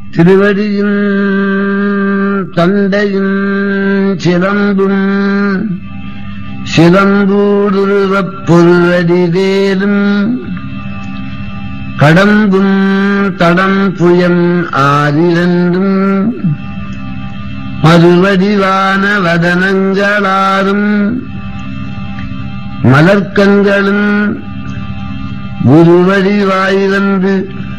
திருவடியும் தந்தையும் சிலம்பும் சிலம்பூடுருவப் பொருளடிவேலும் கடம்பும் தடம் புயம் ஆறிரண்டும் மறுவடிவான வதனங்களாரும் மலர்க்கண்களும் குருவடிவாயிருந்து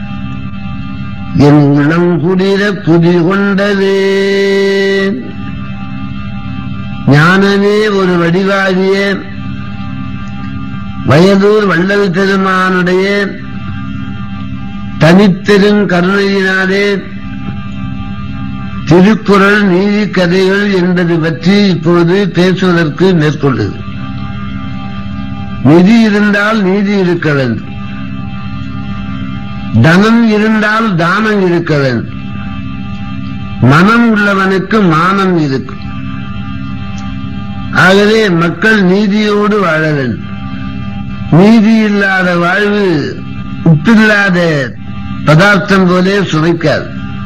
என் உள்ளம் குடிர குடி கொண்டதே ஞானமே ஒரு வடிவாகிய வயதூர் வள்ளல் பெருமானுடைய தனித்தெரும் கருணையினாலே திருக்குறள் நீதி கதைகள் என்பது பற்றி இப்போது பேசுவதற்கு மேற்கொள்ளுது நிதி இருந்தால் நீதி இருக்க வேண்டும் தனம் இருந்தால் தானம் இருக்க வேண்டும் மனம் உள்ளவனுக்கு மானம் இருக்கும் ஆகவே மக்கள் நீதியோடு வாழ வேண்டும் நீதி இல்லாத வாழ்வு உப்பில்லாத பதார்த்தம் போலே சுவைக்காது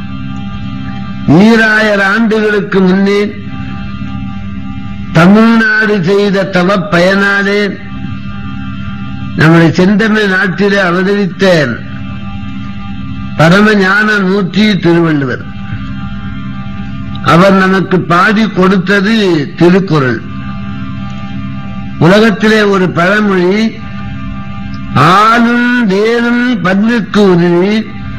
ஈராயிரம் ஆண்டுகளுக்கு முன்னே தமிழ்நாடு செய்த தவ பயனாலே நம்முடைய செந்தமிழ் நாட்டிலே அவதரித்த பரமஞான மூர்த்தி திருவள்ளுவர் அவர் நமக்கு பாடி கொடுத்தது திருக்குறள் உலகத்திலே ஒரு பழமொழி ஆளும் வேலும் பல்லுக்கு உதவி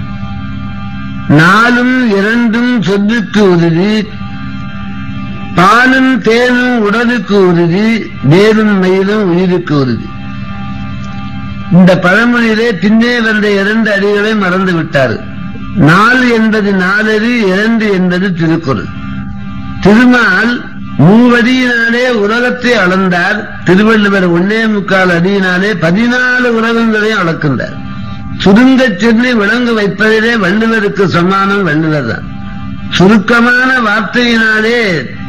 நாளும் இரண்டும் சொல்லுக்கு உதவி பாலும் தேனும் உடலுக்கு உறுதி வேலும் மயிலும் உயிருக்கு உறுதி இந்த பழமொழியிலே பின்னே வந்த இரண்டு அடிகளை மறந்து விட்டார் நாள் என்பது நாலடி இரண்டு என்பது திருக்குறள் திருமால் மூவடியினாலே உலகத்தை அளந்தார் திருவள்ளுவர் ஒன்னே முக்கால் அடியினாலே பதினாலு உலகங்களை அளக்கின்றார் சுருங்கச் சொல்லி விளங்கு வைப்பதிலே வள்ளுவருக்கு சமானம் வள்ளுவர் தான் சுருக்கமான வார்த்தையினாலே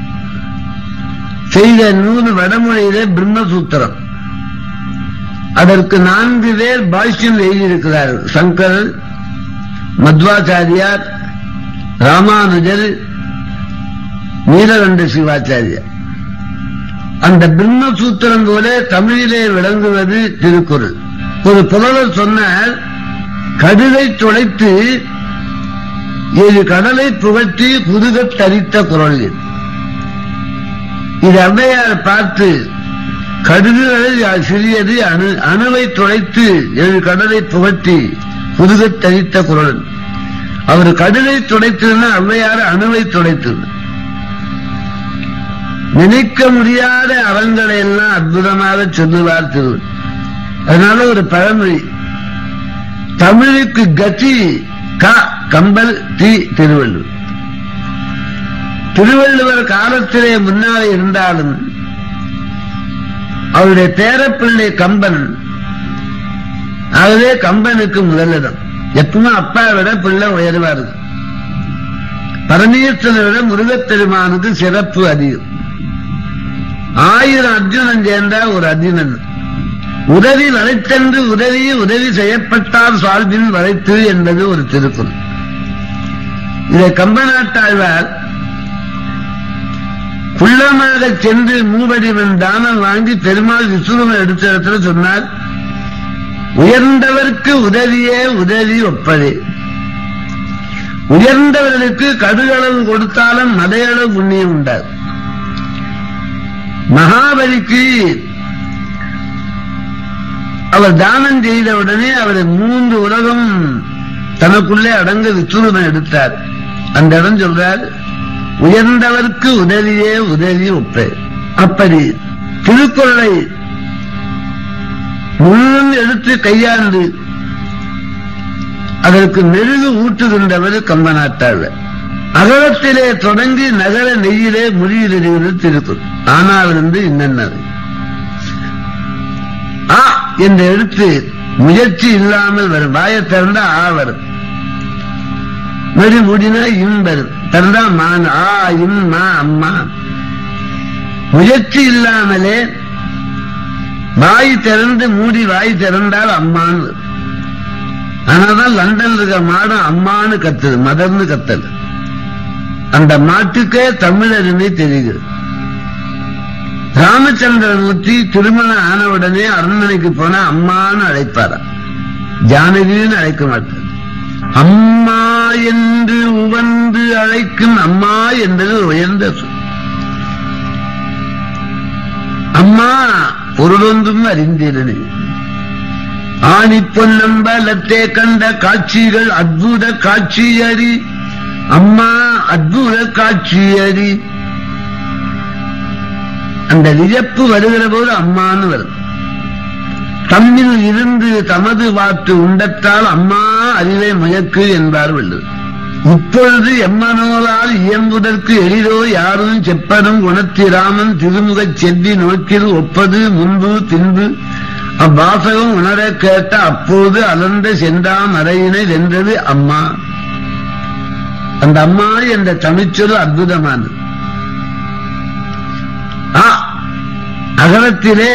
செய்த நூல் வடமொழியிலே பிரம்மசூத்திரம் அதற்கு நான்கு பேர் பாஷ்யம் எழுதியிருக்கிறார்கள் சங்கரர் மத்வாச்சாரியார் ராமானுஜர் நீலகண்ட சிவாச்சாரியார் அந்த பிரம்மசூத்திரம் போல தமிழிலே விளங்குவது திருக்குறள் ஒரு புலவர் சொன்னார் கடுகை துளைத்து ஏழு கடலை புகட்டி புதுகத் தரித்த குரல் இது. இது ஔவையார் பார்த்து கடுகுகளில் சிறியது அணு அணுவை துளைத்து ஏழு கடலை புகட்டி புதுகத் தரித்த குரல் அவர் கடுகை துடைத்ததுன்னா ஔவையார் அணுவை துடைத்தது நினைக்க முடியாத அறங்களை எல்லாம் அற்புதமாக சொல்லுவார் திருவள்ளுவர் அதனால ஒரு பழமொழி தமிழுக்கு கதி க கம்பல் தி திருவள்ளுவர் திருவள்ளுவர் காலத்திலே முன்னாலே இருந்தாலும் அவருடைய பேரப்பிள்ளை கம்பன் ஆகவே கம்பனுக்கு முதலிடம் எப்பவுமே அப்பா விட பிள்ளை உயர்வாரு பரமேஸ்வரனை விட முருகப்பெருமானுக்கு சிறப்பு அதிகம் ஆயிரம் அர்ஜுனன் சேர்ந்தா ஒரு அர்ஜுனன் உதவி வளைத்தென்று உதவி உதவி செய்யப்பட்டால் சால்பின் வளைத்து என்பது ஒரு திருக்குறள் இதை கம்பநாட்டாழ்வார் குள்ளமாக சென்று மூவடிவன் தானம் வாங்கி பெருமாள் விசுவம் எடுத்த இடத்துல சொன்னார் உயர்ந்தவர்க்கு உதவியே உதவி ஒப்பதே உயர்ந்தவர்களுக்கு கடுகளவு கொடுத்தாலும் மதையளவு புண்ணியம் உண்டாது மகாபலிக்கு அவர் தானம் செய்த உடனே அவர் மூன்று உலகம் தனக்குள்ளே அடங்க வித்துருவம் எடுத்தார் அந்த இடம் சொல்றார் உயர்ந்தவர்க்கு உதவியே உதவி ஒப்ப அப்படி திருக்குறளை முழுவதும் எடுத்து கையாண்டு அதற்கு மெருகு ஊட்டுகின்றவர் கம்பநாட்டாளர் அகலத்திலே தொடங்கி நகர நெய்யிலே முடியிலிருக்கிறது திருக்குறள் ஆனால் இருந்து இன்னது ஆ என்ற எழுத்து முயற்சி இல்லாமல் வரும் வாயை திறந்தா ஆ வரும் மறு முடினா இம் வரும் திறந்தா மான் ஆ இம் மா அம்மா முயற்சி இல்லாமலே வாய் திறந்து மூடி வாய் திறந்தால் அம்மான்னு வரும். ஆனாதான் லண்டன்ல இருக்க மாடு அம்மான்னு கத்துது மதர்னு கத்தது அந்த மாட்டுக்கே தமிழருமே தெரியுது ராமச்சந்திரமூர்த்தி திருமணம் ஆன உடனே அரண்மனைக்கு போனா அம்மான்னு அழைப்பாரா ஜானகின்னு அழைக்க மாட்டார் அம்மா என்று உவந்து அழைக்கும் அம்மா என்பது உயர்ந்த சொல் அம்மா பொருளொன்றும் அறிந்திருந்தேன் ஆணி பொன்னம்பலத்தே கண்ட காட்சிகள் அற்புத காட்சியறி அம்மா அற்புத காட்சியறி அந்த வியப்பு வருகிற போது அம்மான்னு வரும் தம்மில் இருந்து தமது வாத்து உண்டத்தால் அம்மா அறிவை முயக்கு என்பார் வள்ளுவர் இப்பொழுது எம்மனோரால் இயம்புதற்கு எளிதோ யாரும் செப்பனும் குணத்திராமன் திருமுகச் செவ்வி நோக்கில் ஒப்பது முன்பு பின்பு அவ்வாசகம் உணர கேட்ட அப்போது அலர்ந்த சென்றாம் அறையினை வென்றது அம்மா அந்த அம்மா என்ற தமிழ்ச்சொல் அற்புதமானது ஆ, அகலத்திலே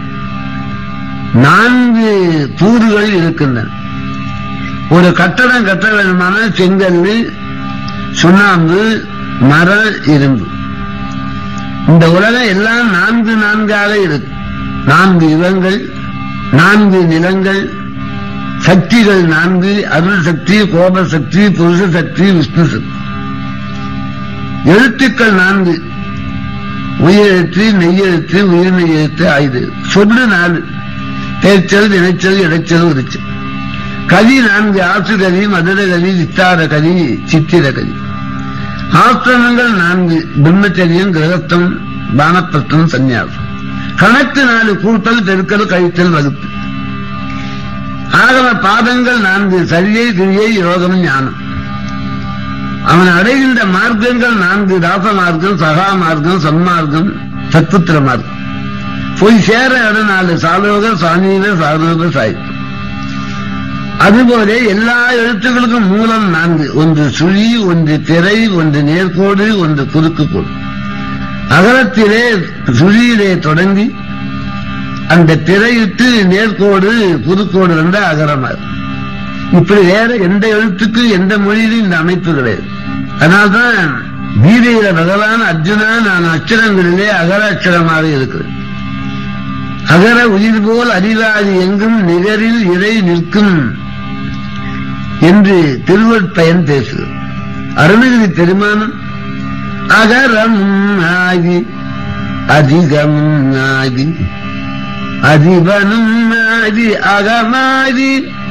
நான்கு தூறுகள் இருக்கின்றன ஒரு கட்டடம் கட்ட வேண்டுமான செங்கல் சுண்ணாம்பு மரம் இரும்பு இந்த உலகம் எல்லாம் நான்கு நான்காக இருக்கு நான்கு யுகங்கள் நான்கு நிலங்கள் சக்திகள் நான்கு அருள் சக்தி கோப சக்தி புருஷ சக்தி விஷ்ணு சக்தி எழுத்துக்கள் நான்கு உயிரெழுத்து நெய்யெழுத்து உயிர்மெய் எழுத்து ஆயுது சொல்லு நாலு பேச்சல் வினைச்சல் இடைச்சல் உரிச்சல் கவி நான்கு ஆசு கவி மதுர கவி வித்தார கவி சித்திர கவி ஆசிரமங்கள் நான்கு பிரம்மச்சரியம் கிரகத்தம் பானப்பிரத்தம் சந்நியாசம் கணக்கு நாலு கூட்டல் பெருக்கல் கழித்தல் வகுப்பு ஆகம பாதங்கள் நான்கு சரியை கிரியை யோகம் ஞானம் அவன் அடைகின்ற மார்க்கங்கள் நான்கு தாச மார்க்கம் சகா மார்க்கம் சன்மார்க்கம் சத்புத்திர மார்க்கம் போய் சேர இடம் நாலு சாலோக சாமீக சாலோக சாய்ப்பு அதுபோல எல்லா எழுத்துக்களுக்கும் மூலம் நான்கு ஒன்று சுழி ஒன்று திரை ஒன்று நேர்கோடு ஒன்று குறுக்கு கோடு அகலத்திலே சுழியிலே தொடங்கி அந்த திரையிட்டு நேர்கோடு குறுக்கோடு வந்த அகரமார் இப்படி வேற எந்த எழுத்துக்கு எந்த மொழியிலும் இந்த அமைப்பு கிடையாது அதனால்தான் கீதையில பகவான் அர்ஜுனா நான் அச்சரங்களிலே அகர அச்சரமாக இருக்கிறேன் அகர உயிர் போல் அறிவாதி எங்கும் நிகரில் இறை நிற்கும் என்று திருவற்பயன் பேசுகிறார் அருணகிரி பெருமானம் அகரமும் ஆகி அதிகமும் ஆகி அதிபனும் ஆதி அகமாதி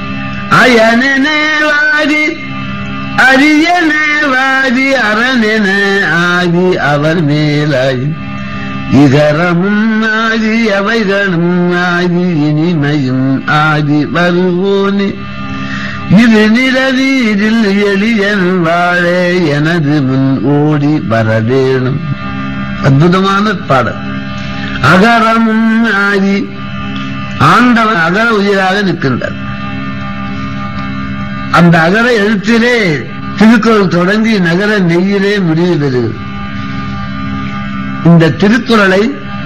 அயனேவாதி அரியனேவாதி அரணென ஆகி அவர் மேலாகி இகரமும் ஆகி அவைகளும் ஆகி இனிமையும் ஆகி வருவோனே இது நிலவீரில் எளியன் வாழே எனது முன் ஓடி வரவேணும் அற்புதமான பாடல் அகரமும் ஆகி ஆண்டவன் அகர உயிராக நிற்கின்றார் அந்த அகர எழுத்திலே திருக்குறள் தொடங்கி நகர நெய்யிலே முடிவு பெறுகிறது இந்த திருக்குறளை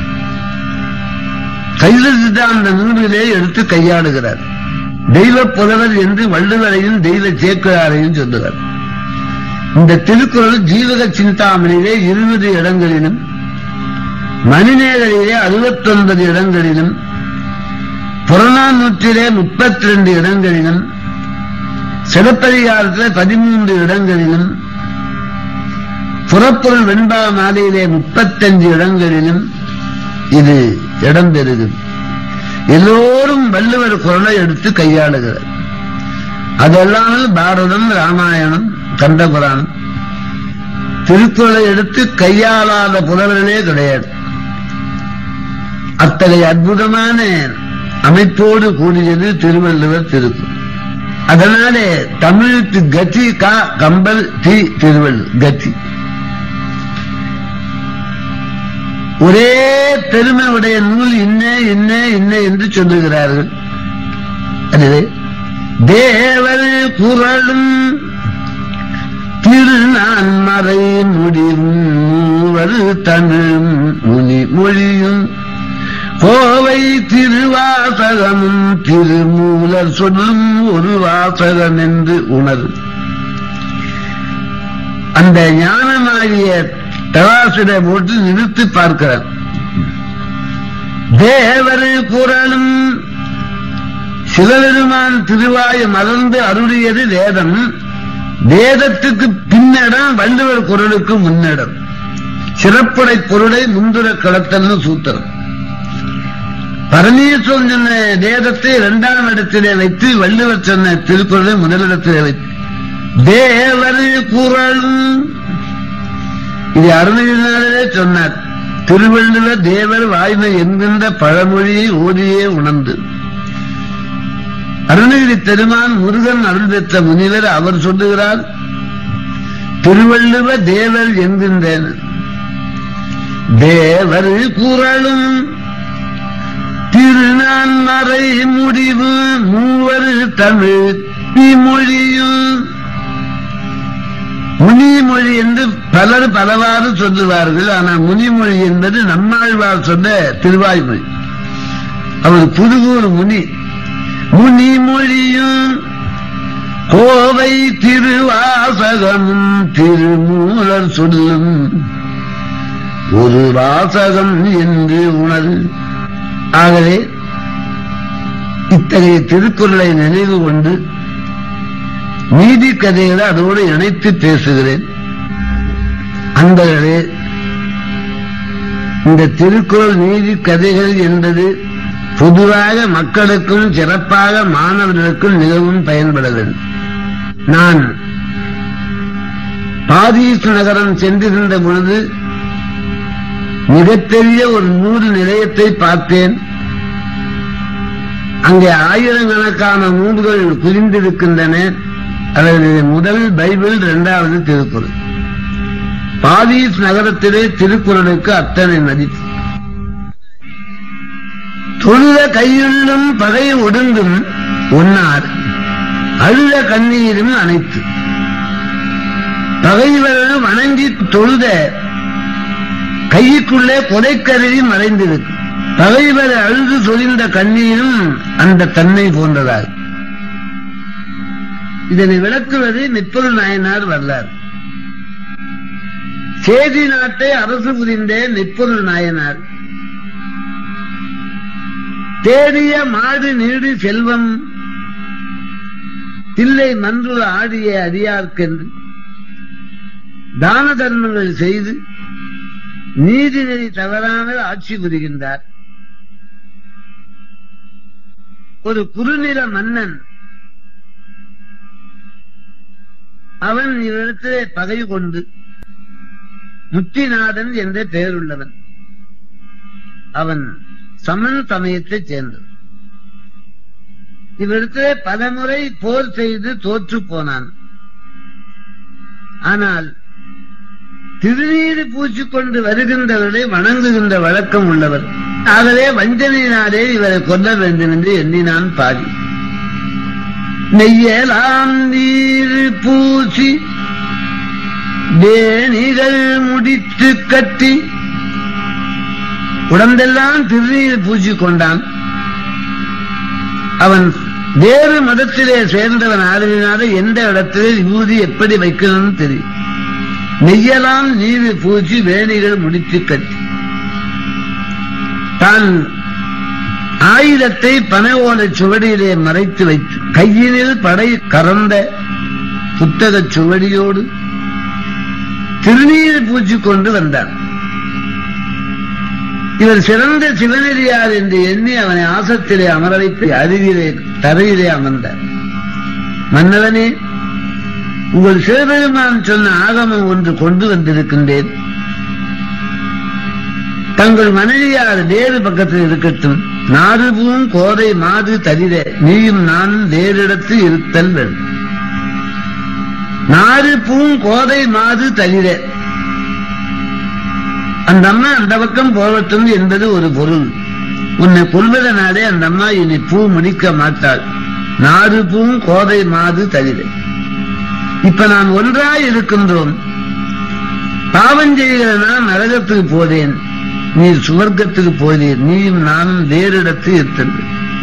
கைத சித்தாந்த நூலிலே எடுத்து கையாளுகிறார் தெய்வ புலவர் என்று வள்ளுவரையும் தெய்வ சேக்கிழாரையும் சொல்லுகிறார் இந்த திருக்குறள் ஜீவக சிந்தாமணியிலே இருபது இடங்களிலும் மணிநேரிலே அறுபத்தி ஒன்பது இடங்களிலும் புறநானூற்றிலே முப்பத்தி ரெண்டு இடங்களிலும் சிலப்பதிகாரத்திலே பதிமூன்று இடங்களிலும் புறப்பொருள் வெண்பா மாலையிலே முப்பத்தஞ்சு இடங்களிலும் இது இடம்பெறுகிறது எல்லோரும் வள்ளுவர் குரலை எடுத்து கையாளுகிறார் அதெல்லாம் பாரதம் ராமாயணம் கண்டபுராணம் திருக்குறளை எடுத்து கையாளாத புலவர்களே கிடையாது அத்தகைய அற்புதமான அமைப்போடு கூடியது திருவள்ளுவர் திருக்குறள் அதனாலே தமிழுக்கு கதி கா கம்பல் டி திருவள்ளுவர் கதி ஒரே பெருமை உடைய நூல் இன்ன இன்ன இன்ன என்று சொல்லுகிறார்கள் அது தேவர் குரலும் திருநான்மறை முடிவும் மூவர் தமிழும் முனி மொழியும் கோவை திருவாசகமும் திருமூலர் சொல்லும் ஒரு வாசகம் என்று உணரும் அந்த ஞானமாகிய தவாசிட போட்டு நிறுத்தி பார்க்கிறார் தேவர் குரலும் சிவபெருமான் திருவாய மலர்ந்து அருளியது வேதம் வேதத்துக்கு பின்னடம் வள்ளுவர் குரலுக்கு முன்னிடம் சிறப்புடை பொருளை முந்துர கடத்தல்னு சூத்திரம் பரமேஸ்வரன் சொன்ன வேதத்தை இரண்டாம் இடத்திலே வைத்து வள்ளுவர் சொன்ன திருக்குறளை முதலிடத்திலே வைத்து தேவர் குரலும் இது அருணகிரிநாதரே சொன்னார் திருவள்ளுவர் தேவர் வாய்மை என்கின்ற பழமொழியை ஓதியே உணர்ந்து அருணகிரி பெருமான் முருகன் அருள் பெற்ற முனிவர் அவர் சொல்லுகிறார் திருவள்ளுவ தேவர் என்கின்றேன் தேவர் குரலும் திருநான்மறை முடிவு மூவர் தமிழ் மொழியும் முனிமொழி என்று பலர் பலவாறு சொல்லுவார்கள் ஆனால் முனிமொழி என்பது நம்மாழ்வார் சொன்ன திருவாய்மொழி அவர் புதுகூர் முனி முனிமொழியும் கோவை திருவாசகமும் திருமூலர் சொல்லும் ஒரு வாசகம் என்று உணர் ஆகவே இத்தகைய திருக்குறளை நினைவு கொண்டு நீதி கதைகளை அதோடு இணைத்து பேசுகிறேன் அன்பர்களே இந்த திருக்குறள் நீதி கதைகள் என்பது பொதுவாக மக்களுக்கும் சிறப்பாக மாணவர்களுக்கும் மிகவும் பயன்பட வேண்டும் நான் பாரீஸ் நகரம் சென்றிருந்த பொழுது மிகப்பெரிய ஒரு நூல் நிலையத்தை பார்த்தேன் அங்கே ஆயிரக்கணக்கான நூல்கள் குவிந்திருக்கின்றன அதனுடைய முதல் பைபிள் இரண்டாவது திருக்குறள் பாரீஸ் நகரத்திலே திருக்குறளுக்கு அத்தனை மதிப்பு தொழுத கையுள்ளும் பகை ஒடுங்கும் ஒன்னார் அழுத கண்ணீரும் அனைத்து பகைவர்கள் வணங்கி தொழுத கைக்குள்ளே கொலைக்கருவி மறைந்திருக்கு பகைவர் அழுது சொரிந்த கண்ணீரும் அந்த தன்மை போன்றதாகும் இதனை விளக்குவது நிப்பொருள் நாயனார் வரலாறு சேதி நாட்டை அரசு புரிந்த நிப்பொருள் நாயனார் தேடிய மாடு நீடு செல்வம் தில்லை மன்றுள் ஆடிய அடியார்க்கென்று தான தர்மங்கள் செய்து நீதிநெறி தவறாமல் ஆட்சி புரிகின்றார் ஒரு குறுநில மன்னன் அவன் இவரிடத்திலே பகை கொண்டு முத்திநாதன் என்ற பெயருள்ளவன் அவன் சமன் சமயத்தைச் சேர்ந்தவன் இவரிடத்திலே பலமுறை போர் செய்து தோற்று போனான் ஆனால் திருநீறு பூச்சிக்கொண்டு வருகின்றவர்களை வணங்குகின்ற வழக்கம் உள்ளவர் ஆகவே வஞ்சனையினாலே இவரை கொல்ல வேண்டும் என்று எண்ணினான் பாதி நெய்யலாம் நீர் பூசி வேணிகள் முடித்து கட்டி உடம்பெல்லாம் திருநீர் பூசி கொண்டான் அவன் வேறு மதத்திலே சேர்ந்தவன் ஆளுவினால எந்த இடத்திலே விபூதி எப்படி வைக்கணும்னு தெரியும் நெய்யலாம் நீர் பூசி வேணிகள் முடித்து கட்டி தான் ஆயுதத்தை பனை ஓலை சுவடியிலே மறைத்து வைத்து கையினில் படை கறந்த புத்தக சுவடியோடு திருநீர் பூச்சி கொண்டு வந்தார் இவர் சிறந்த சிவனடியார் என்று எண்ணி அவனை ஆசத்திலே அமர வைத்து அருவிலே தரையிலே அமர்ந்தார் மன்னவனே உங்கள் சிவபெருமான் சொன்ன ஆகமம் ஒன்று கொண்டு வந்திருக்கின்றேன் தங்கள் மனைவியார் வேறு பக்கத்தில் இருக்கட்டும் நாடுபூம் கோதை மாது தவிர நீயும் நானும் வேறிடத்து இருத்தல் வேண்டும் நாடு பூங் கோதை மாது தவிர அந்த அம்மா அந்த பக்கம் போகட்டும் என்பது ஒரு பொருள் உன்னை கொள்வதனாலே அந்த அம்மா இனி பூ முடிக்க மாட்டாள் நாடு பூங் கோதை மாது தவிர இப்ப நான் ஒன்றாய் இருக்கின்றோம் பாவம் செய்கிற நான் நரகத்துக்கு போதேன் நீர் சுவர்க்கத்துக்கு போனீர் நீயும் நானும் வேறிடத்து இருத்தது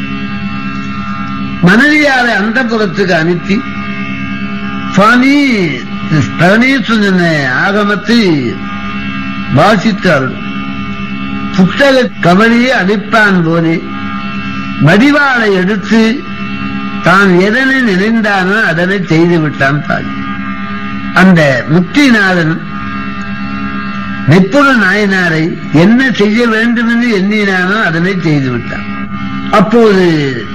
மனைவியாரை அந்த புறத்துக்கு அனுப்பி சுவாமி பழனீஸ்வரன ஆகமத்தை வாசித்தார்கள் புத்தக கவலையை அடிப்பான் போலே வடிவாளை எடுத்து தான் எதனை நினைந்தானோ அதனை செய்து விட்டான் தாய் அந்த முக்திநாதன் நெப்பொருள் நாயனாரை என்ன செய்ய வேண்டும் என்று எண்ணினானோ அதனை செய்து விட்டான் அப்போது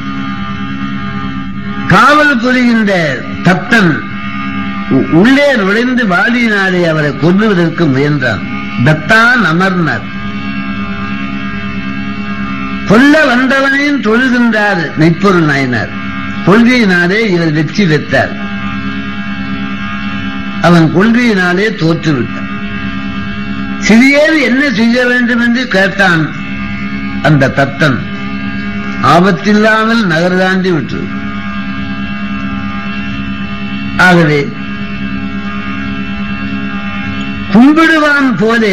காவல் புரிகின்ற தத்தன் உ- உள்ளே நுழைந்து வாலியினாலே அவரை கொல்லுவதற்கு முயன்றான் தத்தான் அமர்னார் கொல்ல வந்தவனையும் தொழுகின்றார் மெய்ப்பொருள் நாயனார் கொள்கையினாலே இவர் வெற்றி பெற்றார் அவன் கொள்கையினாலே தோற்றுவிட்டான் சிறியேறு என்ன செய்ய வேண்டும் என்று கேட்டான் அந்த தத்தன் ஆபத்தில்லாமல் நகர் தாண்டி விட்டு ஆகவே கும்பிடுவான் போலே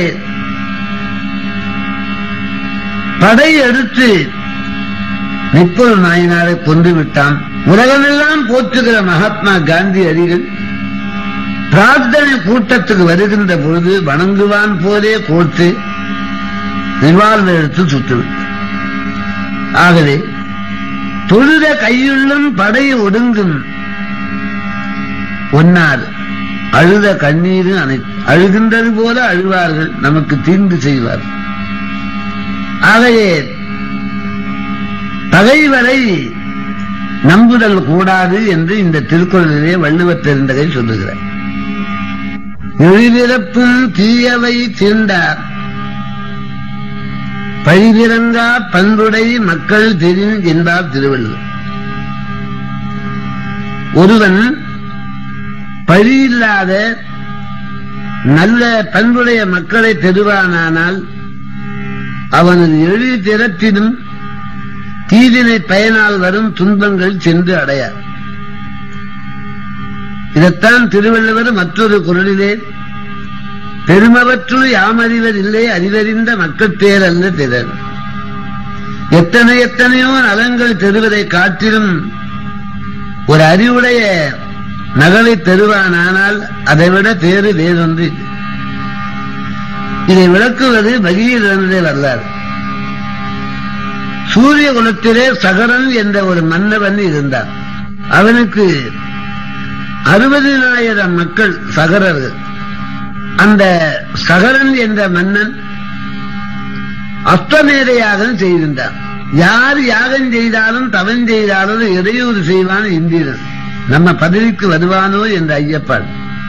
படை எடுத்து நிப்பொரு நாயனாரை கொண்டு விட்டான் உலகமெல்லாம் போற்றுகிற மகாத்மா காந்தி அடிகள் பிரார்த்தனை கூட்டத்துக்கு வருகின்ற பொழுது வணங்குவான் போலே கோர்த்து ரிவால்வர் எடுத்து சுட்டுவிட்டான் ஆகவே தொழுத கையுள்ளும் படை ஒடுங்கும் ஒன்னார் அழுத கண்ணீரும் அனை அழுகின்றது போல அழுவார்கள் நமக்கு தீங்கு செய்வார்கள் ஆகவே பகைவரை நம்புதல் கூடாது என்று இந்த திருக்குறளிலே வள்ளுவர் பெருந்தகை சொல்லுகிறார் எழிலிறப்பும் தீயவை தீண்டார் பழிபிறங்கா பண்புடை மக்கள் தெரியும் என்பார் திருவள்ளுவர் ஒருவன் பழியில்லாத நல்ல பண்புடைய மக்களை பெறுவானானால் அவனது எழி திறத்திலும் தீதினை பயனால் வரும் துன்பங்கள் சென்று அடையார் இதைத்தான் திருவள்ளுவர் மற்றொரு குரலிலே பெருமவற்றுள் யாமறிவர் இல்லை அறிவறிந்த மக்கள் பேர் அல்ல திறன் எத்தனை எத்தனையோ நலங்கள் பெறுவதை காட்டிலும் ஒரு அறிவுடைய நகலை பெறுவானானால் அதைவிட பேரு வேறொன்று இல்லை. இதை விளக்குவது பகீரனுடைய வரலாறு சூரிய குலத்திலே சகரன் என்ற ஒரு மன்னவன் இருந்தான் அவனுக்கு அறுபதினாயிரம் மக்கள் சகரர்கள் அந்த சகரன் என்ற மன்னன் அஸ்தமேத யாகம் செய்திருந்தான் யார் யாகம் செய்தாலும் தவன் செய்தாலும் இடையூறு செய்வான் இந்திரன் நம்ம பதவிக்கு வருவானோ என்ற ஐயப்பாடு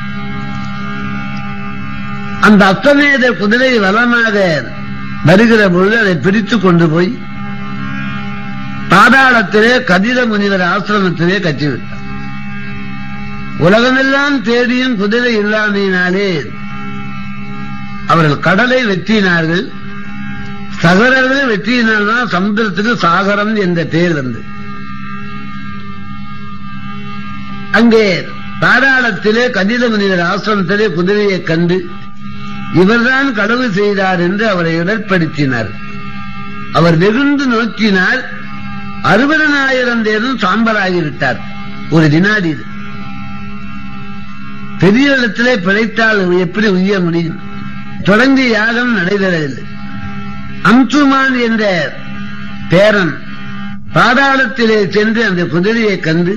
அந்த அஸ்தமேத குதிரை வளமாக வருகிற பொழுது அதை பிடித்து கொண்டு போய் பாதாளத்திலே கதிர முனிவர் ஆசிரமத்திலே கட்டிவிட்டார் உலகமெல்லாம் தேடியும் குதிரை இல்லாமையினாலே அவர்கள் கடலை வெற்றினார்கள் சகரர்கள் வெற்றியினால்தான் சமுத்திரத்துக்கு சாகரம் என்ற பெயர் வந்து அங்கே பாதாளத்திலே கதிர முனிவர் ஆசிரமத்திலே குதிரையை கண்டு இவர்தான் கடவு செய்தார் என்று அவரை இடர்படுத்தினார் அவர் வெகுண்டு நோக்கினார் அறுபதனாயிரம் பேரும் சாம்பலாகிவிட்டார் ஒரு வினாடி இது. பெரிய இடத்திலே பிழைத்தால் எப்படி உய்ய முடியும் தொடர்ந்து யாகம் நடைபெறவில்லை அம்சுமான் என்ற பேரன் பாதாளத்திலே சென்று அந்த குதிரையை கண்டு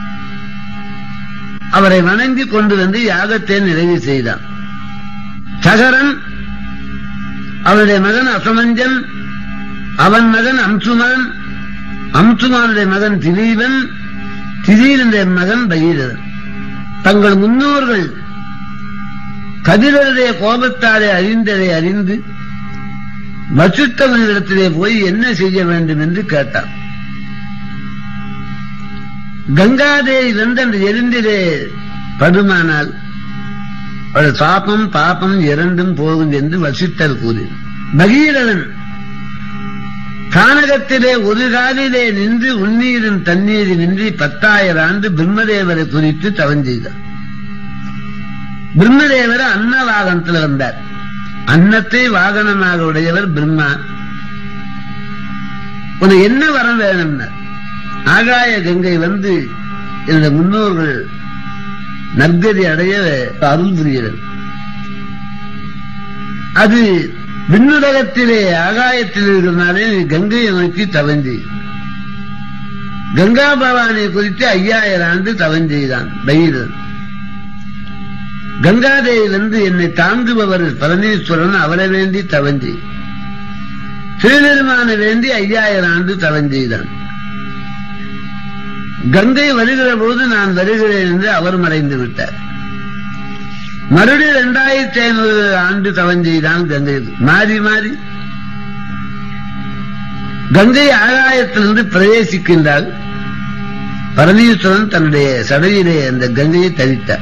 அவரை வணங்கி கொண்டு வந்து யாகத்தை நிறைவு செய்தான் சகரன் அவனுடைய மகன் அசமஞ்சன் அவன் மகன் அம்சுமான் அம்சுமானுடைய மகன் திலீபன் திலீபனுடைய மகன் பகீரதன் தங்கள் முன்னோர்கள் கதிரருடைய கோபத்தாலே அறிந்ததை அறிந்து வசிஷ்டவனிடத்திலே போய் என்ன செய்ய வேண்டும் என்று கேட்டார் கங்காதேவி வந்து அந்த எரிந்திலே படுமானால் அவள் சாபம் பாபம் இரண்டும் போகும் என்று வசிஷ்டர் கூறினார் பகீரதன் கானகத்திலே ஒரு காலிலே நின்று உன்னீரின் தண்ணீரில் நின்று பத்தாயிரம் ஆண்டு பிரம்மதேவரை குறித்து தவம் செய்தார் பிரம்மதேவர் அன்னவாகனத்தில் வந்தார் அன்னத்தை வாகனமாக உடையவர் பிரம்மா உனக்கு என்ன வரம் வேணும்னா ஆகாய கங்கை வந்து என்னுடைய முன்னோர்கள் நற்கதி அடைய அருள் புரிகிறது அது விண்ணுலகத்திலே ஆகாயத்தில் இருக்கிறனாலே நீ கங்கையை நோக்கி தவஞ்சி கங்கா பவானி குறித்து ஐயாயிரம் ஆண்டு தவஞ்செய்தான் பகீரன் கங்காதேவிலிருந்து என்னை தாண்டுபவர் பரமேஸ்வரன் அவரை வேண்டி தவஞ்சி திருநெருமான வேண்டி ஐயாயிரம் ஆண்டு தவஞ்செய்தான் கங்கை வருகிற போது நான் வருகிறேன் என்று அவர் மறைந்து விட்டார் மறுபடியும் இரண்டாயிரத்தி ஐநூறு ஆண்டு தவஞ்செய்தான் கங்கை மாறி மாறி கங்கை ஆகாயத்திலிருந்து பிரவேசிக்கின்றால் பரமேஸ்வரன் தன்னுடைய சடையிலே அந்த கங்கையை தரித்தார்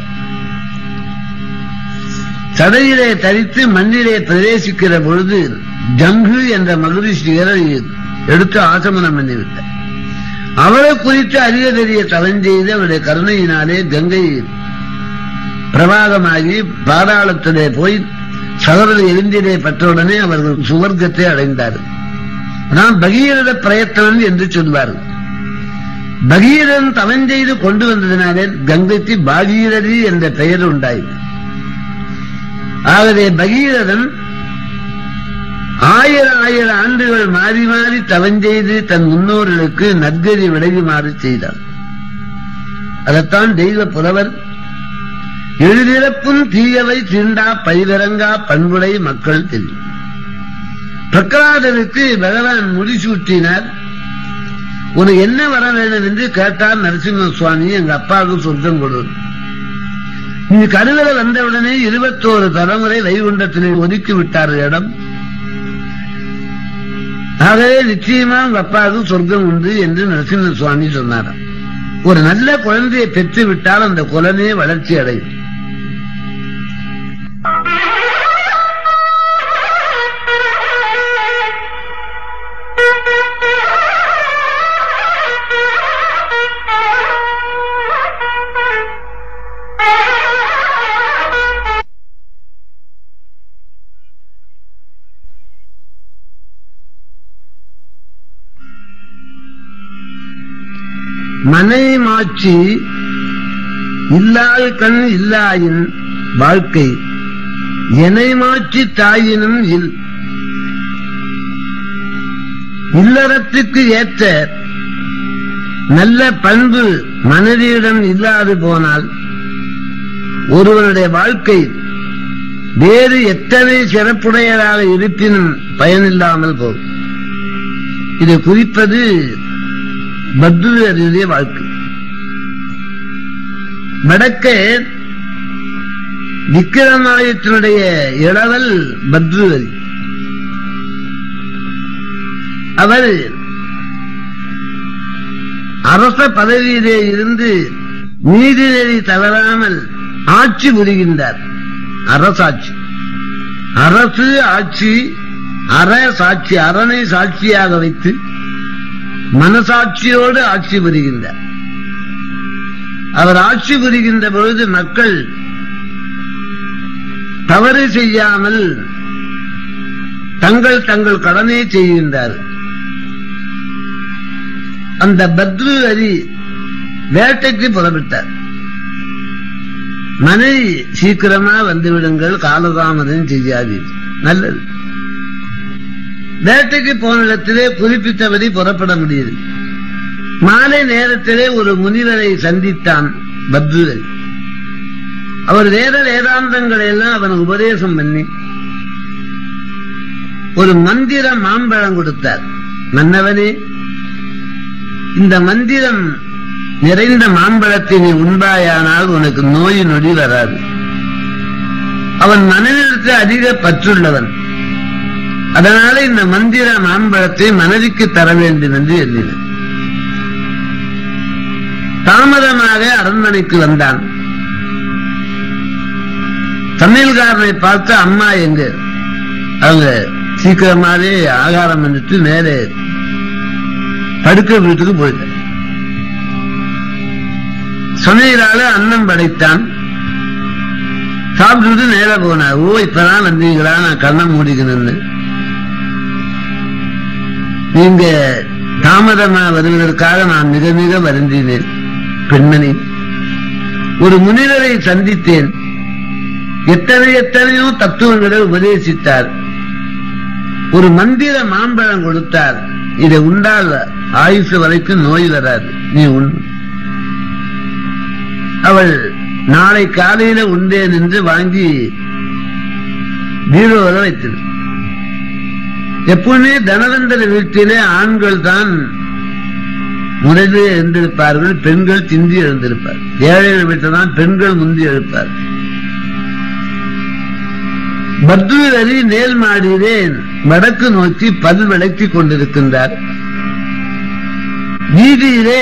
சடையிலே தரித்து மண்ணிலே பிரவேசிக்கிற பொழுது ஜங்கு என்ற மகிழ்ச்சியரை எடுத்து ஆசமனம் பண்ணிவிட்டார் அவரை குறித்து அறிய தெரிய தவஞ்செய்து அவருடைய கருணையினாலே கங்கை பிரவாகமாகி பாதாளத்திலே போய் சகோதர எரிந்திலே பெற்றவுடனே அவர்கள் சுவர்க்கத்தை அடைந்தார்கள் நான் பகீரத பிரயத்தனம் என்று சொல்வார்கள் பகீரன் தவஞ்செய்து கொண்டு வந்ததினாலே கங்கைக்கு பாகீரதி என்ற பெயர் உண்டாயிற்று ஆகவே பகீரதன் ஆயிரம் ஆயிரம் ஆண்டுகள் மாறி மாறி தவஞ்செய்து தன் முன்னோர்களுக்கு நற்கதி விளைவுமாறு செய்தார் அதைத்தான் தெய்வ புலவர் எழுதிறப்பும் தீயவை தீண்டா பயிரங்கா பண்புடை மக்கள் தெரியும் பிரகலாதனுக்கு பகவான் முடிசூட்டினார் உனக்கு என்ன வர வேண்டும் என்று கேட்டார் நரசிம்ம சுவாமி எங்க அப்பாவுக்கு சொர்க்கம் கொடு நீ கருவறை வந்தவுடனே இருபத்தோரு தலைமுறை வைகுண்டத்திலே ஒதுக்கி விட்டார் இடம் ஆகவே நிச்சயமா உங்க அப்பாவுக்கு சொர்க்கம் உண்டு என்று நரசிம்ம சுவாமி சொன்னாராம் ஒரு நல்ல குழந்தையை பெற்று விட்டால் அந்த குலமே வளர்ச்சி அடையும் மனை மாட்சி இல்லாத கண் இல்லாயின் வாழ்க்கை எனை மாற்றி தாயினும் இல் இல்லறத்துக்கு ஏற்ற நல்ல பண்பு மனதிடம் இல்லாது போனால் ஒருவனுடைய வாழ்க்கை வேறு எத்தனை சிறப்புடையதாக இருப்பினும் பயனில்லாமல் போகும் இதை குறிப்பது பத்ருடைய வாழ்க்கை வடக்கே விக்கிரமாயத்தினுடைய இளவல் பத்ருவரி அவர் அரச பதவியிலே இருந்து நீதிநெறி தவறாமல் ஆட்சி புரிகின்றார் அரசாட்சி அரசு ஆட்சி அற சாட்சி அரணை சாட்சியாக வைத்து மனசாட்சியோடு ஆட்சி புரிகின்றார் அவர் ஆட்சி புரிகின்ற பொழுது மக்கள் தவறு செய்யாமல் தங்கள் தங்கள் கடனை செய்கின்றார் அந்த பத்ரு அரி வேட்டைக்கு புறப்பட்டார் மனைவி சீக்கிரமா வந்துவிடுங்கள் காலதாமதம் செய்யாதீர் நல்லது வேட்டைக்கு போன இடத்திலே குறிப்பிட்டபடி புறப்பட முடியுது மாலை நேரத்திலே ஒரு முனிவரை சந்தித்தான் பத்ருவரி அவர் வேத வேதாந்தங்களை எல்லாம் அவனுக்கு உபதேசம் பண்ணி ஒரு மந்திர மாம்பழம் கொடுத்தார் மன்னவனே இந்த மந்திரம் நிறைந்த மாம்பழத்தை நீ உண்பாயானால் உனக்கு நோய் நொடி வராது அவன் மனதிற்கு அதிக பற்றுள்ளவன் அதனால இந்த மந்திர மாம்பழத்தை மனதிற்கு தர வேண்டும் என்று எண்ணினான் தாமதமாக அரண்மனைக்கு வந்தான் சமையல்காரனை பார்த்து அம்மா எங்க அவங்க சீக்கிரமாவே ஆகாரம் பண்ணிட்டு மேலே படுக்க வீட்டுக்கு போயிட்டான் சமையலால அன்னம் படைத்தான் சாப்பிட்டுட்டு நேரா போனார் ஓ இப்பதான் வந்தீங்களா நான் கண்ணை மூடிக்கணும்னு நீங்க தாமதமா வருவதற்காக நான் மிக மிக வருந்தினேன் பெண்மணி ஒரு முனிவரை சந்தித்தேன் எத்தனை எத்தனையோ தத்துவங்களை உபதேசித்தார் ஒரு மந்திர மாம்பழம் கொடுத்தார் இதை உண்டால் ஆயுசு வரைக்கும் நோய் வராது நீ உண் அவள் நாளை காலையில உண்டேன் என்று வாங்கி பீரோவில் வைத்தது எப்பவுமே தனவந்தர வீட்டிலே ஆண்கள் தான் முதலில் எழுந்திருப்பார்கள் பெண்கள் திந்தி எழுந்திருப்பார் ஏழைகள் வீட்டில் தான் பெண்கள் முந்தி எழுப்பார் பத்ருவரி நேல் மாடியிலே வடக்கு நோக்கி பல் விளக்கிக் கொண்டிருக்கின்றார் வீதியிலே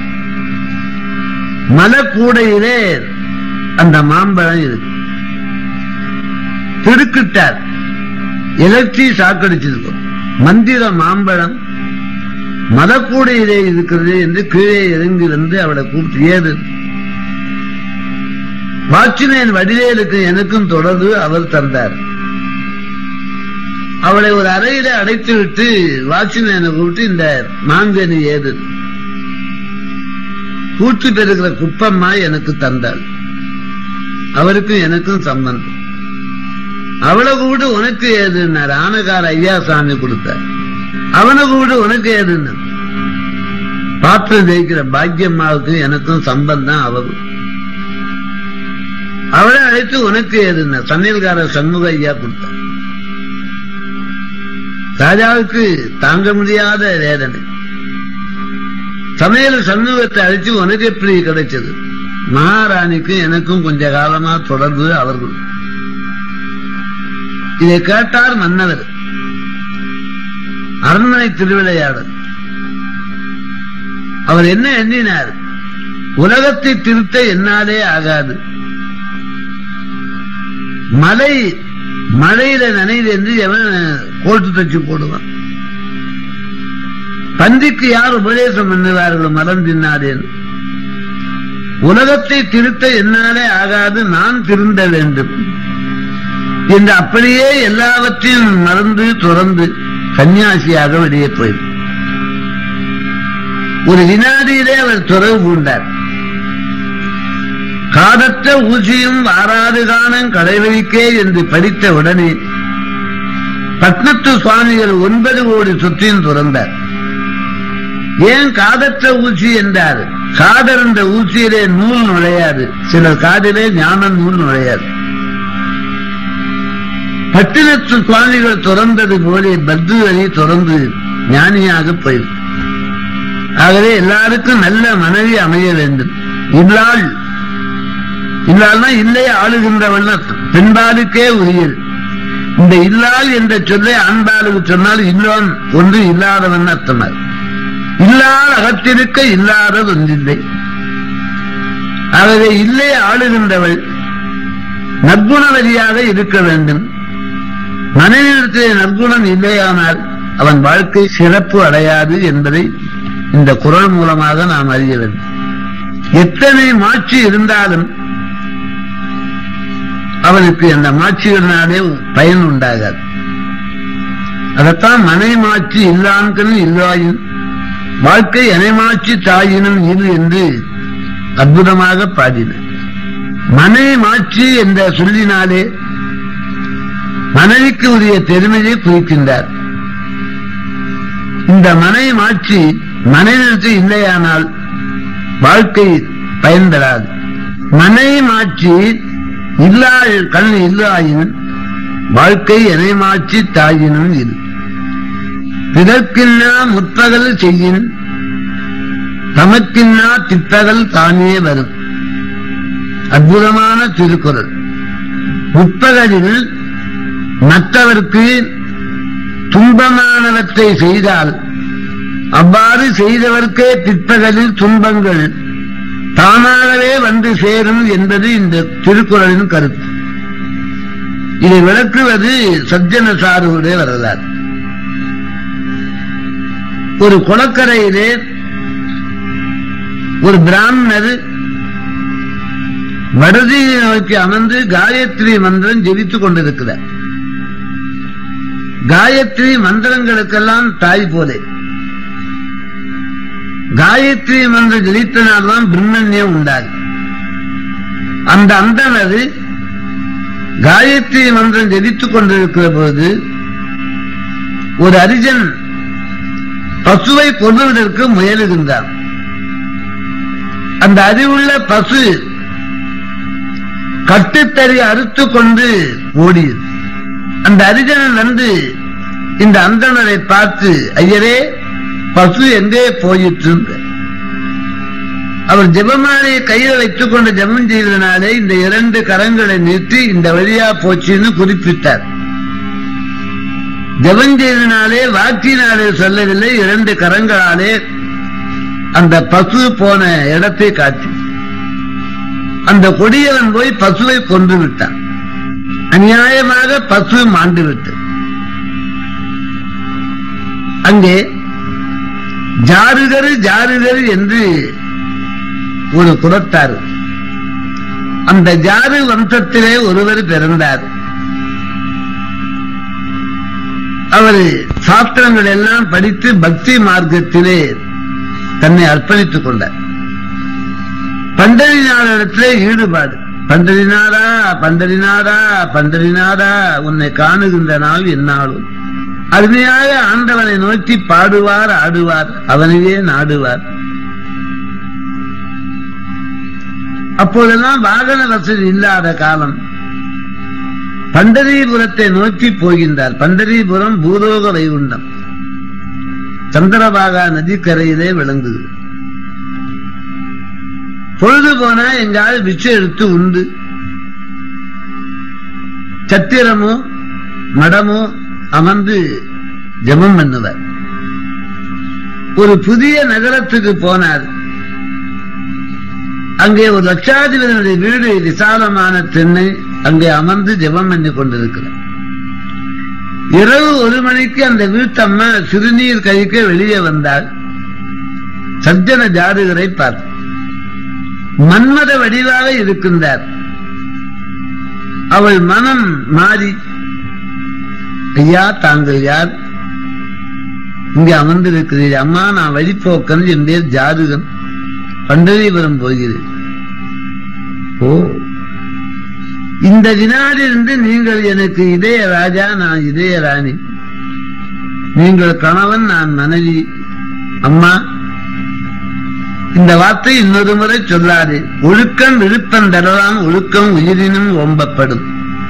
மலக்கூடையிலே அந்த மாம்பழம் இருக்கு திடுக்கிட்டார் எலக்ட்ரி சாக்கடிச்சிருக்கும் மந்திர மாம்பழம் மதக்கூடையிலே இருக்கிறது என்று கீழே இறங்கி வந்து அவளை கூப்பிட்டு ஏது வாட்ச்மேன் வடிவேலுக்கு எனக்கும் தொடர்பு அவர் தந்தார் அவளை ஒரு அறையில அடைத்து விட்டு வாட்ச்மேனை கூப்பிட்டு இந்த மாங்கனி ஏது கூட்டு பெறுகிற குப்பம்மா எனக்கு தந்தாள் அவருக்கும் எனக்கும் சம்பந்தம் அவளை கூப்பிட்டு உனக்கு ஏதுன்னார் ஆனகார ஐயா சாமி கொடுத்தார் அவனை கூப்பிட்டு உனக்கு ஏதுன்னு பாத்திரம் ஜெயிக்கிற பாக்கியம்மாவுக்கு எனக்கும் சம்பந்தம் அவரும் அவளை அழைத்து உனக்கு ஏதுன்னா சமையல்கார சண்முக ஐயா கொடுத்தார் ராஜாவுக்கு தாங்க முடியாத வேதனை சமையல் சண்முகத்தை அழைச்சு உனக்கு எப்படி கிடைச்சது மகாராணிக்கு எனக்கும் கொஞ்ச காலமா தொடர்பு அவர்கள் இதை கேட்டார் மன்னவர் அரண்மனை திருவிளையாடல் அவர் என்ன எண்ணினார் உலகத்தை திருத்த என்னாலே ஆகாது மலை மழையில நனைது என்று எவன் கோட்டு தச்சு போடுவான் பந்திக்கு யார் உபதேசம் பண்ணுவார்கள் மரம் தின்னாதேன் உலகத்தை திருத்த என்னாலே ஆகாது நான் திருந்த வேண்டும் என்று அப்படியே எல்லாவற்றையும் மறந்து துறந்து சன்னியாசியாக வெளியே போய் ஒரு வினாடியிலே அவர் துறவு பூண்டார் காதற்ற ஊசியும் வாராது காணம் கடைவழிக்கே என்று படித்த உடனே பட்னத்து சுவாமிகள் ஒன்பது கோடி சொத்தையும் துறந்தார் ஏன் காதற்ற ஊசி என்றார் காதர் என்ற ஊசியிலே நூல் நுழையாது சிலர் காதிலே ஞான நூல் நுழையாது பட்டினத்து சுவாமிகள் துறந்தது போலே பத்ருவரி துறந்து ஞானியாக போயிரு ஆகவே எல்லாருக்கும் நல்ல மனைவி அமைய வேண்டும் இல்லாள் இல்லாள்னா இல்லை ஆளுகின்றவன் அர்த்தம். பெண்பாலுக்கே உரியது இந்த இல்லாள் என்ற சொல்லை ஆண்பாலுக்கு சொன்னால் இல்லோன் ஒன்று இல்லாதவன் அர்த்தமா இல்லாத அகத்திருக்க இல்லாதது ஒன்றில்லை ஆகவே இல்லை ஆளுகின்றவள் நற்குணவதியாக இருக்க வேண்டும் மனைவிடத்திலே நற்குணம் இல்லையானால் அவன் வாழ்க்கை சிறப்பு அடையாது என்பதை இந்த குரல் மூலமாக நாம் அறிய வேண்டும் எத்தனை மாட்சி இருந்தாலும் அவனுக்கு அந்த மாட்சிகளினாலே பயன் உண்டாகாது அதைத்தான் மனை மாட்சி இல்லான்கள் இல்லாயின் வாழ்க்கை எனைமாட்சி தாயினும் இது என்று அற்புதமாக பாடினார் மனை மாட்சி என்ற சொல்லினாலே மனைவிக்கு உரிய பெருமையை குறிக்கின்றார் இந்த மனை மாட்சி மனைவிற்கு இல்லையானால் வாழ்க்கை பயன் தராது மனை மாட்சி இல்லா கண் இல்லாயின் வாழ்க்கை எனை மாட்சி தாயினும் இது பிறர்க்கின்னா முற்பகல் செய்யின் தமக்கின்னா திப்பகல் தானே வரும் அற்புதமான திருக்குறள் முற்பகலில் மற்றவர்க்கு துன்பமானவற்றை செய்தால் அவ்வாறு செய்தவர்க்கே பிற்பகலில் துன்பங்கள் தானாகவே வந்து சேரும் என்பது இந்த திருக்குறளின் கருத்து இதை விளக்குவது சஜ்ஜன சாருடைய வரலாறு ஒரு குளக்கரையிலே ஒரு பிராமணர் வடதியை நோக்கி அமர்ந்து காயத்ரி மந்திரம் ஜெபித்துக் கொண்டிருக்கிறார் காயத்ரி மந்திரங்களுக்கெல்லாம் தாய் போலே காயத்ரி மந்திரம் ஜெயித்தனால்தான் பிரம்மண்யம் உண்டாது அந்த அந்தனது காயத்ரி மந்திரம் ஜெபித்துக் கொண்டிருக்கிற போது ஒரு அரிஜன் பசுவை கொல்லுவதற்கு முயலுகின்றான் அந்த அறிவுள்ள பசு கட்டுத்தறி அறுத்து கொண்டு ஓடியது அந்த அரிஜனன் வந்து இந்த அந்தணரை பார்த்து ஐயரே பசு எங்கே போயிற்று அவர் ஜெபமாலையை கையில் வைத்துக் கொண்டு ஜெபம் செய்ததினாலே இந்த இரண்டு கரங்களை நிறுத்தி இந்த வழியா போச்சுன்னு குறிப்பிட்டார் ஜெபம் செய்ததினாலே வாக்கினாலே சொல்லவில்லை இரண்டு கரங்களாலே அந்த பசு போன இடத்தை காட்டி அந்த கொடியவன் போய் பசுவை கொன்று விட்டான் அநியாயமாக பசு மாண்டு விட்டது அங்கே ஜாருகரு ஜாருகரு என்று ஒரு குலத்தார் அந்த ஜாரு வம்சத்திலே ஒருவர் பிறந்தார் அவர் சாஸ்திரங்கள் எல்லாம் படித்து பக்தி மார்க்கத்திலே தன்னை அர்ப்பணித்துக் கொண்டார் பண்டரிநாதத்திலே ஈடுபாடு பண்டரிநாதா பண்டரிநாதா பண்டரிநாதா உன்னை காணுகின்ற நாள் என்னாலும் அருமையாக ஆண்டவனை நோக்கி பாடுவார் ஆடுவார் அவனையே நாடுவார் அப்போதெல்லாம் வாகன வசதி இல்லாத காலம் பண்டரிபுரத்தை நோக்கி போகின்றார் பண்டரிபுரம் பூலோக வைகுண்டம் சந்திரபாகா நதிக்கரையிலே விளங்குகிறது பொழுது போனா எங்காவது பிச்சை எடுத்து உண்டு சத்திரமோ மடமோ அமர்ந்து ஜெபம் பண்ணுவார் ஒரு புதிய நகரத்துக்கு போனார் அங்கே ஒரு லட்சாதிபதியுடைய வீடு விசாலமான தென்னை அங்கே அமர்ந்து ஜெபம் பண்ணி கொண்டிருக்கிறார் இரவு ஒரு மணிக்கு அந்த வீட்டம்மா சிறுநீர் கழிக்க வெளியே வந்தாள் சஜ்ஜன ஜாதகரை பார்த்து மன்மத வடிவாக இருக்கின்றார் அவள் மனம் மாறி ஐயா தாங்கள் யார் இங்கே அமர்ந்திருக்கிறீர் அம்மா நான் வழிபோக்கன் என் பேர் ஜாதகன் பண்டரிபுரம் போகிறேன் ஓ இந்த வினாடிலிருந்து நீங்கள் எனக்கு இதய ராஜா நான் இதய ராணி நீங்கள் கணவன் நான் மனைவி அம்மா இந்த வார்த்தை இன்னொரு முறை சொல்லாது ஒழுக்கம் விழுப்பம் தரலாம் ஒழுக்கம் உயிரினும் ஓம்பப்படும்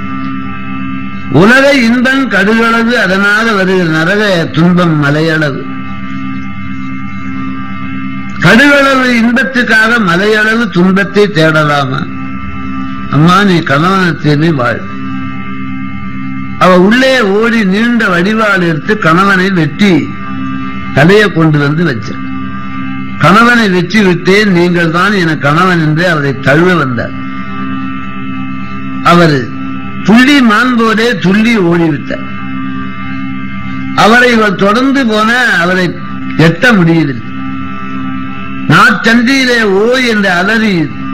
உலக இன்பம் கடுகளவு அதனால் வருகிற நரக துன்பம் மலையளவு கடுகளவு இன்பத்துக்காக மலையளவு துன்பத்தை தேடலாமா அம்மா நீ கணவனை தேடி வாழ் அவ உள்ளே ஓடி நீண்ட வடிவாள் எடுத்து கணவனை வெட்டி தலையை கொண்டு வந்து வச்சார் கணவனை வெற்றி விட்டேன் நீங்கள் தான் என கணவன் என்று அவரை தழுவ வந்தார் அவர் துள்ளி மாண்போதே துள்ளி ஓடிவிட்டார் அவரை இவர் தொடர்ந்து போன அவரை எட்ட முடியவில்லை நாச்சந்தியிலே ஓ என்று அலறி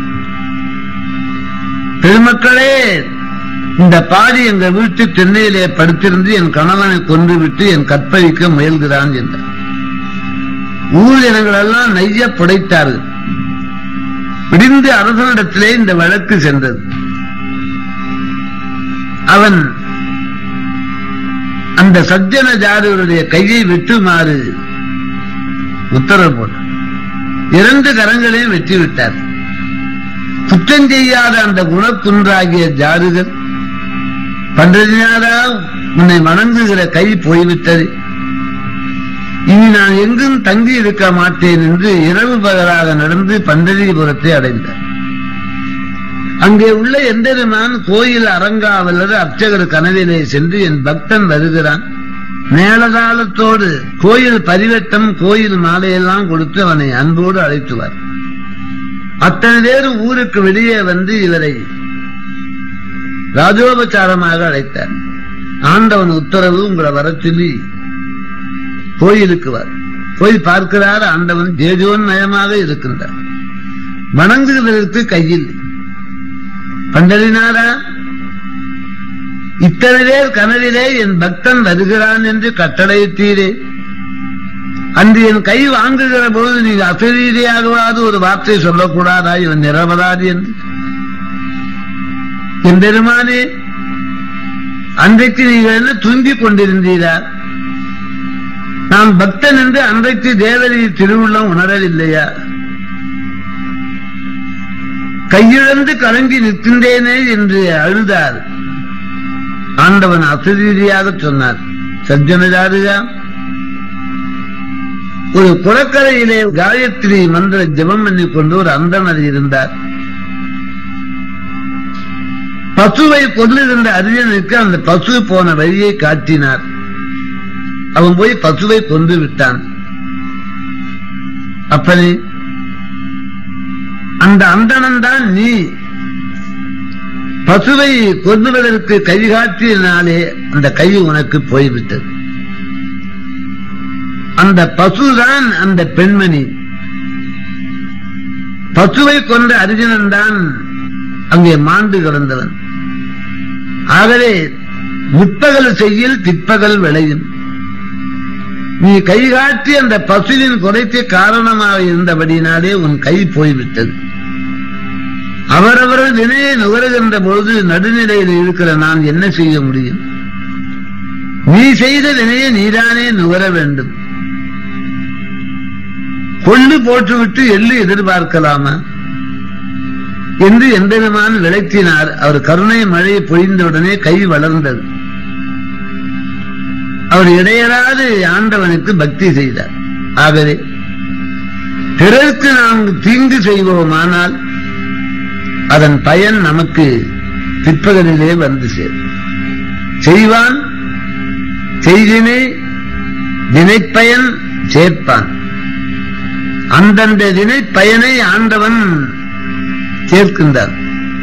பெருமக்களே இந்த பாடி எங்க வீட்டு தென்னையிலே படுத்திருந்து என் கணவனை கொன்று விட்டு என் கற்பழிக்க முயல்கிறான் என்றார் ஊர் இனங்கள் எல்லாம் நைய புடைத்தார்கள் விடிந்து அரசனிடத்திலே இந்த வழக்கு சென்றது அவன் அந்த சஜ்ஜன ஜாதவருடைய கையை வெட்டுமாறு உத்தரவு போட்டார் இரண்டு கரங்களையும் வெட்டி விட்டார் குற்றம் செய்யாத அந்த குணக்குன்றாகிய ஜாதுகர் பண்டதினாரா உன்னை வணங்குகிற கை போய்விட்டது இனி நான் எங்கும் தங்கி இருக்க மாட்டேன் என்று இரவு பகலாக நடந்து பண்டரிபுரத்தை அடைந்தார் அங்கே உள்ள எந்தெருமான் கோயில் அரங்காவலர் அர்ச்சகர் கனவிலே சென்று என் பக்தன் வருகிறான் மேலதாளத்தோடு கோயில் பரிவட்டம் கோயில் மாலையெல்லாம் கொடுத்து அவனை அன்போடு அழைத்துவார் அத்தனை பேர் ஊருக்கு வெளியே வந்து இவரை ராஜோபச்சாரமாக அழைத்தார் ஆண்டவன் உத்தரவு உங்களை வர சொல்லி கோயிலுக்கு வர் போய் பார்க்கிறார் ஆண்டவன் தேஜோன்மயமாக இருக்கின்றார் வணங்குவதற்கு கையில் பண்டறினாரா இத்தனை பேர் கனவிலே என் பக்தன் வருகிறான் என்று கட்டளையிட்டீரே அன்று என் கை வாங்குகிற போது நீ அசரீதியாகவாது ஒரு வார்த்தை சொல்லக்கூடாதா இவன் நிரபராதி என்று என் பெருமானே அன்றைக்கு நீங்கள் என்ன தூங்கிக் கொண்டிருந்தீரா நான் பக்தன் என்று அன்றைக்கு தேவரி திருவுள்ளம் உணரவில்லையா கையிழந்து கலங்கி நிற்கின்றேனே என்று அழுதார் ஆண்டவன் அசரீதியாக சொன்னார் சஜ்ஜனதாருகா ஒரு குளக்கரையிலே காயத்ரி மந்திர ஜெபம் பண்ணி கொண்டு ஒரு அந்தனர் இருந்தார் பசுவை கொண்டிருந்த அரியனுக்கு அந்த பசு போன வழியை காட்டினார் அவன் போய் பசுவை கொண்டு விட்டான் அப்பனே அந்த அந்தணன் தான் நீ பசுவை கொன்றுவதற்கு கை காட்டினாலே அந்த கை உனக்கு போய்விட்டது அந்த பசுதான் அந்த பெண்மணி பசுவை கொண்ட அர்ஜுனன் தான் அங்கே மாண்டு கிடந்தவன் ஆகவே முற்பகல் செய்யில் பிற்பகல் விளையும் நீ கை காட்டி அந்த பசுவின் குறைக்கு காரணமாக இருந்தபடினாலே உன் கை போய்விட்டது அவரவர்கள் வினையை நுகருகின்ற பொழுது நடுநிலையில் இருக்கிற நான் என்ன செய்ய முடியும் நீ செய்த வினையை நீதானே நுகர வேண்டும் கொள்ளு போட்டுவிட்டு எள்ளு எதிர்பார்க்கலாமா என்று எந்தவிதமான விளக்கினார் அவர் கருணை மழை பொழிந்தவுடனே கை வளர்ந்தது அவர் இடையராது ஆண்டவனுக்கு பக்தி செய்தார் ஆகவே பிறருக்கு நாம் தீங்கு செய்வோமானால் அதன் பயன் நமக்கு பிற்பகலிலே வந்து சேரும் செய்வான் செய்தினை வினைப்பயன் சேர்ப்பான் அந்தந்த வினை பயனை ஆண்டவன் சேர்க்கின்றார்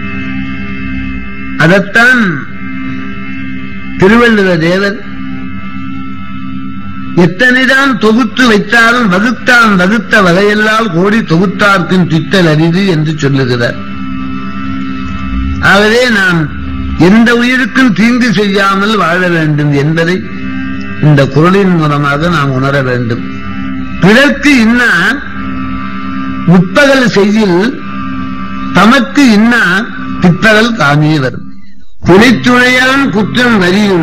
அதத்தான் திருவள்ளுவ தேவர் எத்தனைதான் தொகுத்து வைத்தாலும் வகுத்தான் வகுத்த வகையெல்லாம் கோடி தொகுத்தார்க்கும் திட்டல் அரிது என்று சொல்லுகிறார் ஆகவே நாம் எந்த உயிருக்கும் தீங்கு செய்யாமல் வாழ வேண்டும் என்பதை இந்த குரலின் மூலமாக நாம் உணர வேண்டும் பிறர்க்கு இன்னா முற்பகல் செய்தில் தமக்கு இன்னா பிற்பகல் காமியே வரும் துணைத்துணையான் குற்றம் வரியும்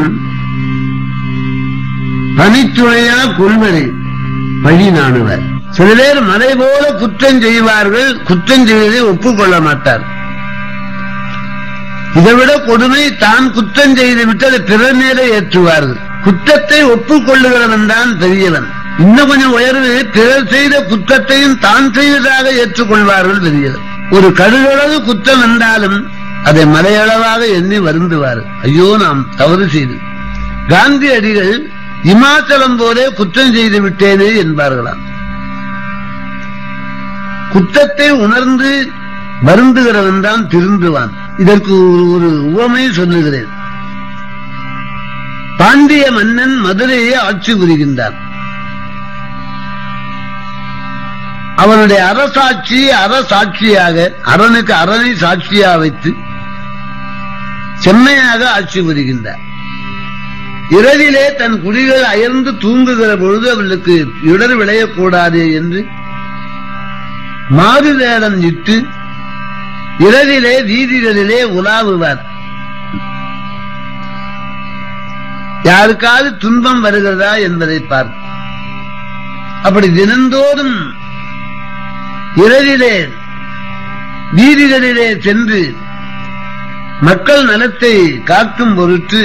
பனித்துணையா கொள்வரை வழி நாணுவர் சில பேர் மலை போல குற்றம் செய்வார்கள் குற்றம் செய்வதை ஒப்புக்கொள்ள மாட்டார் இதைவிட கொடுமை தான் குற்றம் செய்து விட்டு அதை பிறர் மேலே ஏற்றுவார்கள் குற்றத்தை ஒப்புக்கொள்ளுகிறவன் தான் பெரியவன் இன்னும் கொஞ்சம் உயர்வு பிறர் செய்த குற்றத்தையும் தான் செய்ததாக ஏற்றுக்கொள்வார்கள் பெரியவர் ஒரு கடுகளவு குற்றம் என்றாலும் அதை மலையளவாக எண்ணி வருந்துவார் ஐயோ நாம் தவறு செய்து காந்தியடிகள் இமாச்சலம் போலே குற்றம் செய்து விட்டேனே என்பார்களாம் குற்றத்தை உணர்ந்து வருந்துகிறவன் தான் திருந்துவான் இதற்கு ஒரு- ஒரு உவமை சொல்லுகிறேன் பாண்டிய மன்னன் மதுரையை ஆட்சி புரிகின்றான் அவனுடைய அரசாட்சி அரசாட்சியாக அரணுக்கு அரணை சாட்சியா வைத்து செம்மையாக ஆட்சி புரிகின்றார் இரவிலே தன் குடிகள் அயர்ந்து தூங்குகிற பொழுது அவர்களுக்கு இடர் விளையக்கூடாது என்று மாறு வேடம் இட்டு இரவிலே வீதிகளிலே உலாவுவார் யாருக்காவது துன்பம் வருகிறதா என்பதை பார்க்க அப்படி தினந்தோறும் இரவிலே வீதிகளிலே சென்று மக்கள் நலத்தை காக்கும் பொருட்டு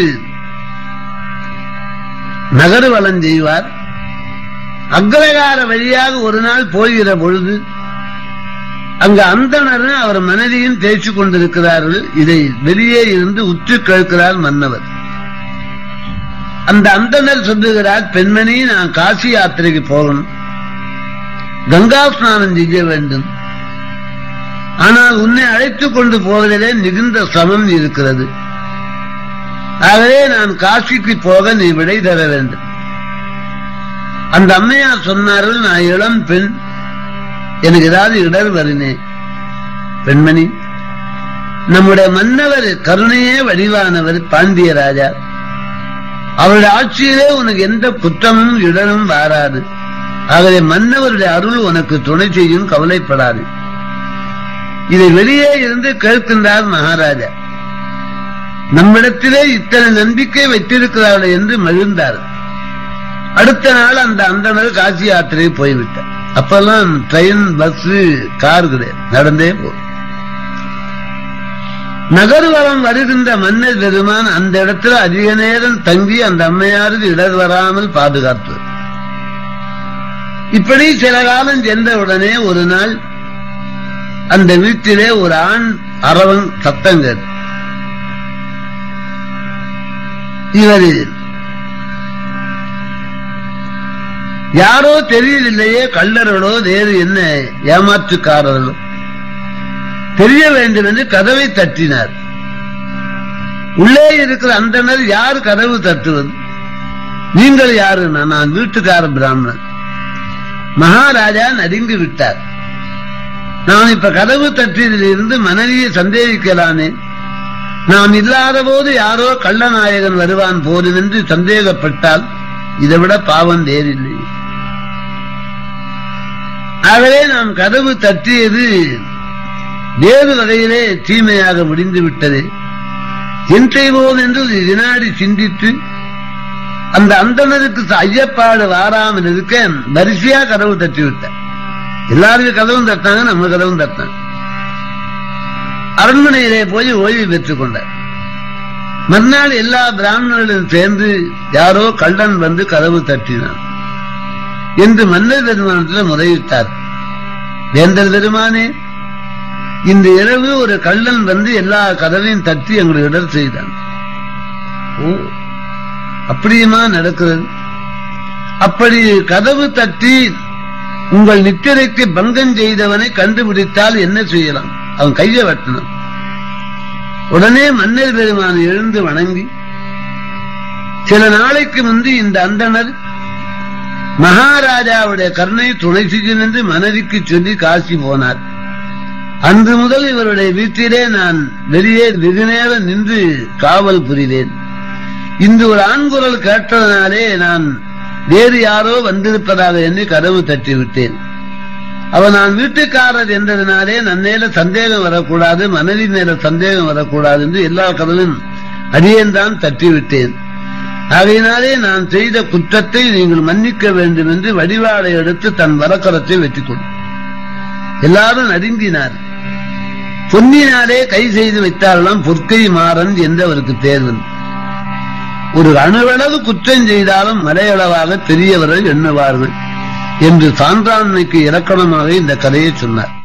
நகர்வலம் செய்வார் அக்ரகார வழியாக ஒரு நாள் போகிற பொழுது அங்கு அந்தணரும் அவர் மனைவியும் பேசிக் கொண்டிருக்கிறார்கள் இதை வெளியே இருந்து உற்று கேட்கிறார் மன்னவர் அந்த அந்தணர் சொல்லுகிறார் பெண்மணி நான் காசி யாத்திரைக்கு போகணும் கங்கா ஸ்நானம் செய்ய வேண்டும் ஆனால் உன்னை அழைத்துக் கொண்டு போவதிலே மிகுந்த சிரமம் இருக்கிறது ஆகவே நான் காசிக்கு போக நீ விடை தர வேண்டும் அந்த அம்மையார் சொன்னார்கள் நான் இளம் பெண் எனக்கு ஏதாவது இடர் வருனே பெண்மணி நம்முடைய மன்னவர் கருணையே வடிவானவர் பாண்டிய ராஜா அவருடைய ஆட்சியிலே உனக்கு எந்த குற்றமும் இடரும் வாராது ஆகவே மன்னவருடைய அருள் உனக்கு துணை செய்யும் கவலைப்படாது இதை வெளியே இருந்து கேட்கின்றார் மகாராஜா நம்மிடத்திலே இத்தனை நம்பிக்கை வைத்திருக்கிறார்கள் என்று மகிழ்ந்தார் அடுத்த நாள் அந்த அந்தனர் காசி யாத்திரை போய்விட்டார் அப்பெல்லாம் ட்ரெயின் பஸ் கார் கிடையாது நடந்தே போ நகர்வரம் வருகின்ற மன்னர் பெருமான் அந்த இடத்துல அதிக நேரம் தங்கி அந்த அம்மையாருக்கு இடர் வராமல் பாதுகாத்து இப்படி சில காலம் சென்றவுடனே ஒரு நாள் அந்த வீட்டிலே ஒரு ஆண் அரவன் சத்தம் கேட்டு இவர் யாரோ தெரியவில்லையே கள்ளர்களோ வேறு என்ன ஏமாற்றுக்காரர்களோ தெரிய வேண்டும் என்று கதவை தட்டினார் உள்ளே இருக்கிற அந்தனர் யார் கதவு தட்டுவது நீங்கள் யாரு நான் வீட்டுக்கார பிராமணன் மகாராஜா நடுங்கி விட்டார் நான் இப்ப கதவு தட்டியதில் இருந்து மனைவியை சந்தேகிக்கலானே நாம் இல்லாத போது யாரோ கள்ளநாயகன் வருவான் போதும் என்று சந்தேகப்பட்டால் இதை விட பாவம் வேறில்லை ஆகவே நாம் கதவு தட்டியது வேறு வகையிலே தீமையாக முடிந்து விட்டது என் செய்வோம் என்று ஒரு வினாடி சிந்தித்து அந்த அந்தனருக்கு ஐயப்பாடு வாராமல் இருக்க வரிசையா கதவு தட்டி விட்டார் எல்லாருக்கும் கதவும் தட்டாங்க நம்ம கதவும் தட்டாங்க அரண்மனையிலே போய் ஓய்வு பெற்றுக் கொண்டார் மறுநாள் எல்லா பிராமணர்களும் சேர்ந்து யாரோ கள்ளன் வந்து கதவு தட்டினான் என்று மன்னர் பெருமானத்தில் முறையிட்டார் வேந்தர் பெருமானே இந்த இரவு ஒரு கள்ளன் வந்து எல்லா கதவையும் தட்டி எங்களுக்கு இடர் செய்தான் ஓ அப்படியுமா நடக்கிறது அப்படி கதவு தட்டி உங்கள் நித்திரைக்கு பங்கம் செய்தவனை கண்டுபிடித்தால் என்ன செய்யலாம் அவன் கையை வெட்டணும் உடனே மன்னர் பெருமான் எழுந்து வணங்கி சில நாளைக்கு முன்பு இந்த அந்தனர் மகாராஜாவுடைய கருணை துணை செய்யும் என்று மனைவிக்கு சொல்லி காசி போனார் அன்று முதல் இவருடைய வீட்டிலே நான் வெளியே வெகு நேரம் நின்று காவல் புரிவேன் இன்று ஒரு ஆண்குரல் கேட்டதனாலே நான் வேறு யாரோ வந்திருப்பதாக எண்ணி கதவு தட்டி விட்டேன் அவன் நான் வீட்டுக்காரர் என்றதுனாலே நன்னேல சந்தேகம் வரக்கூடாது மனைவி மேல சந்தேகம் வரக்கூடாது என்று எல்லா கதவும் அடியேன் தான் தட்டி விட்டேன் ஆகையினாலே நான் செய்த குற்றத்தை நீங்கள் மன்னிக்க வேண்டும் என்று வடிவாளை எடுத்து தன் வரக்கரத்தை வெற்றி கொண்டு எல்லாரும் நடுங்கினார் பொன்னினாலே கை செய்து வைத்தாரெல்லாம் பொற்கை மாறன் என்று அவருக்கு பேர் வந்து ஒரு அணுவளவு குற்றம் செய்தாலும் மலையளவாக பெரியவர்கள் எண்ணுவார்கள் என்று சான்றாண்மைக்கு இலக்கணமாக இந்த கதையை சொன்னார்